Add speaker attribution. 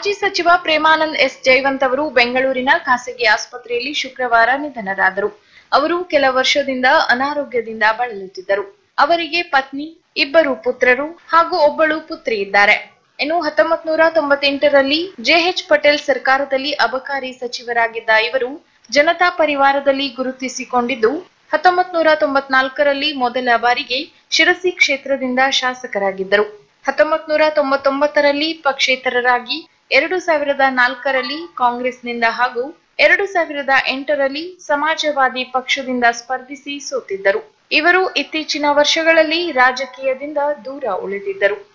Speaker 1: ಮಾಜಿ ಸಚಿವ ಪ್ರೇಮಾನಂದ್ ಎಸ್ ಜಯವಂತ್ ಅವರು ಬೆಂಗಳೂರಿನ ಖಾಸಗಿ ಆಸ್ಪತ್ರೆಯಲ್ಲಿ ಶುಕ್ರವಾರ ನಿಧನರಾದರು ಅವರು ಕೆಲ ವರ್ಷದಿಂದ ಅನಾರೋಗ್ಯದಿಂದ ಬಳಲುತ್ತಿದ್ದರು ಅವರಿಗೆ ಪತ್ನಿ ಇಬ್ಬರು ಪುತ್ರರು ಹಾಗೂ ಒಬ್ಬಳು ಪುತ್ರಿ ಇದ್ದಾರೆ ಇನ್ನು ಹತ್ತೊಂಬತ್ ನೂರ ತೊಂಬತ್ತೆಂಟರಲ್ಲಿ ಜೆಎಚ್ ಪಟೇಲ್ ಸರ್ಕಾರದಲ್ಲಿ ಅಬಕಾರಿ ಸಚಿವರಾಗಿದ್ದ ಇವರು ಜನತಾ ಪರಿವಾರದಲ್ಲಿ ಗುರುತಿಸಿಕೊಂಡಿದ್ದು ಹತ್ತೊಂಬತ್ ನೂರ ತೊಂಬತ್ನಾಲ್ಕರಲ್ಲಿ ಮೊದಲ ಬಾರಿಗೆ ಶಿರಸಿ ಕ್ಷೇತ್ರದಿಂದ ಶಾಸಕರಾಗಿದ್ದರು ಹತ್ತೊಂಬತ್ ನೂರ ತೊಂಬತ್ತೊಂಬತ್ತರಲ್ಲಿ ಪಕ್ಷೇತರರಾಗಿ ಎರಡು ಸಾವಿರದ ನಾಲ್ಕರಲ್ಲಿ ಕಾಂಗ್ರೆಸ್ನಿಂದ ಹಾಗೂ ಎರಡು ಸಾವಿರದ ಎಂಟರಲ್ಲಿ ಸಮಾಜವಾದಿ ಪಕ್ಷದಿಂದ ಸ್ಪರ್ಧಿಸಿ ಸೋತಿದ್ದರು ಇವರು ಇತ್ತೀಚಿನ ವರ್ಷಗಳಲ್ಲಿ ರಾಜಕೀಯದಿಂದ ದೂರ ಉಳಿದಿದ್ದರು